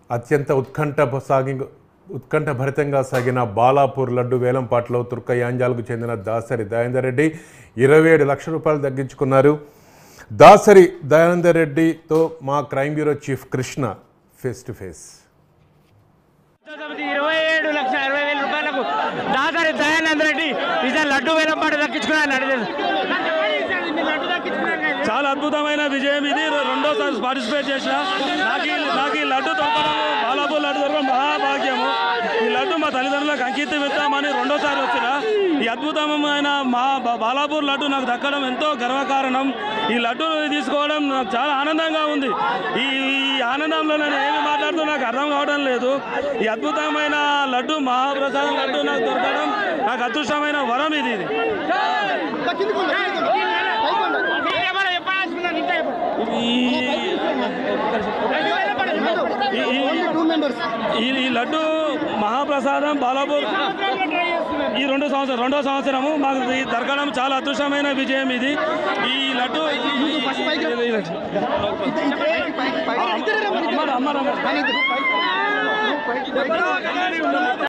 అత్యంత ఉత్కంఠ సాగి ఉత్కంఠభరితంగా సాగిన బాలాపూర్ లడ్డు వేలంపాట్లో తుర్క యాంజాలకు చెందిన దాసరి దయేందర్ రెడ్డి ఇరవై ఏడు లక్షల రూపాయలు తగ్గించుకున్నారు దాసరి దయానందర్ రెడ్డితో మా crime bureau chief Krishna face to face సమితి ఇరవై ఏడు లక్షల అరవై వేల రూపాయలకు దాసరి దయానంద రెడ్డి ఈసారి లడ్డు వేలం పాట దక్కించుకున్నాను అడిగారు చాలా అద్భుతమైన విజయం ఇది రెండోసారి పార్టిసిపేట్ చేసిన నాకు ఈ- నాకు ఈ లడ్డు దొరకడం బాలాపూర్ లడ్డు దొరకడం మహాభాగ్యము ఈ లడ్డు మా తల్లిదండ్రులకు అంకితం ఇద్దామని రెండోసారి వచ్చిన ఈ అద్భుతమైన మా బా- బాలాపూర్ లడ్డు నాకు దక్కడం ఎంతో గర్వకారణం ఈ లడ్డును తీసుకోవడం నాకు చాలా ఆనందంగా ఉంది ఈ ఈ ఆనందంలో నేను ఏమి మాట్లాడుతూ నాకు అర్థం కావడం లేదు ఈ అద్భుతమైన లడ్డు మహాప్రసాదం లడ్డు నాకు దొరకడం నాకు అదృష్టమైన వరం ఇది ఇది ఈ- ఈ- ఈ ఈ లడ్డు మహాప్రసాదం బాలాపూర్ ఈ రెండు సంవత్సరం రెండో సంవత్సరము మాకు ఇది దొరకడం చాలా అదృష్టమైన విజయం ఇది ఈ లడ్డు అమ్మ- అమ్మ- అమ్మ-